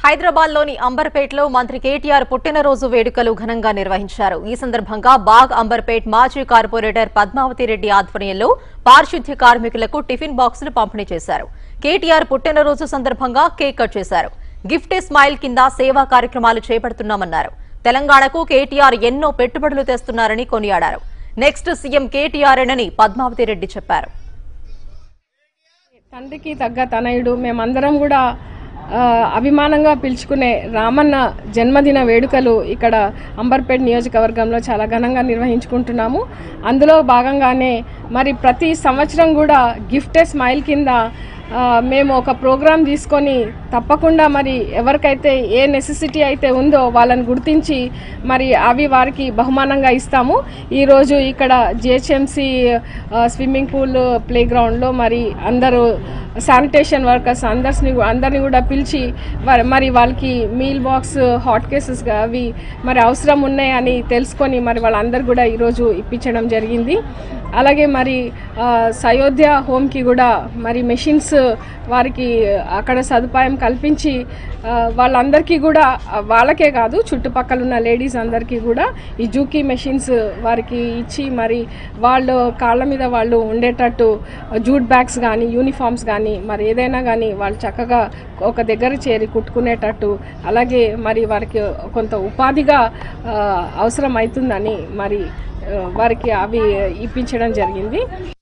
హైదరాబాద్లోని అంబర్పేటలో మంత్రి కేటీఆర్ పుట్టినరోజు వేడుకలు ఘనంగా నిర్వహించారు ఈ సందర్భంగా బాగ్ అంబర్పేట్ మాజీ కార్పొరేటర్ పద్మావతి రెడ్డి ఆధ్వర్యంలో పారిశుద్ధ్య కార్మికులకు టిఫిన్ బాక్సులు పంపిణీ చేశారు కేటీఆర్ పుట్టినరోజు సందర్భంగా కేక్ కట్ చేశారు గిఫ్ట్ స్మైల్ కింద సేవా కార్యక్రమాలు చేపడుతున్నామన్నారు తెలంగాణకు కేటీఆర్ ఎన్నో పెట్టుబడులు తెస్తున్నారని కొనియాడారు నెక్స్ట్ సీఎం కేటీఆర్ఏనని పద్మావతి రెడ్డి చెప్పారు తండ్రికి తగ్గ తనయుడు మేమందరం కూడా ఆ, అభిమానంగా పిలుచుకునే రామన్న జన్మదిన వేడుకలు ఇక్కడ అంబర్పేట్ నియోజకవర్గంలో చాలా ఘనంగా నిర్వహించుకుంటున్నాము అందులో భాగంగానే మరి ప్రతి సంవత్సరం కూడా గిఫ్ట్ ఏ స్మైల్ కింద ఆ, మేము ఒక ప్రోగ్రాం తీసుకొని తప్పకుండా మరి ఎవరికైతే ఏ నెసెసిటీ అయితే ఉందో వాళ్ళని గుర్తించి మరి అవి వారికి బహుమానంగా ఇస్తాము ఈరోజు ఇక్కడ జిహెచ్ఎంసి స్విమ్మింగ్ పూల్ ప్లే గ్రౌండ్లో మరి అందరూ శానిటేషన్ వర్కర్స్ అందరిని అందరిని కూడా పిలిచి వారి- మరి వాళ్ళకి మీల్ బాక్స్ హాట్ కేసెస్ అవి మరి అవసరం ఉన్నాయని తెలుసుకొని మరి వాళ్ళందరూ కూడా ఈరోజు ఇప్పించడం జరిగింది అలాగే మరి ఆ, సయోధ్య హోమ్కి కూడా మరి మెషిన్స్ వారికి అక్కడ సదుపాయం కల్పించి ఆ, వాళ్ళందరికీ కూడా ఆ, వాళ్ళకే కాదు చుట్టుపక్కల ఉన్న లేడీస్ అందరికీ కూడా ఈ జూకీ మెషిన్స్ వారికి ఇచ్చి మరి వాళ్ళు కాళ్ళ మీద వాళ్ళు ఉండేటట్టు జూట్ బ్యాగ్స్ కానీ యూనిఫామ్స్ కానీ మరి ఏదైనా కానీ వాళ్ళు చక్కగా ఒక దగ్గర చేరి కుట్టుకునేటట్టు అలాగే మరి వారికి కొంత ఉపాధిగా ఆ, అవసరం అవుతుందని మరి ఆ, వారికి అవి ఇప్పించడం జరిగింది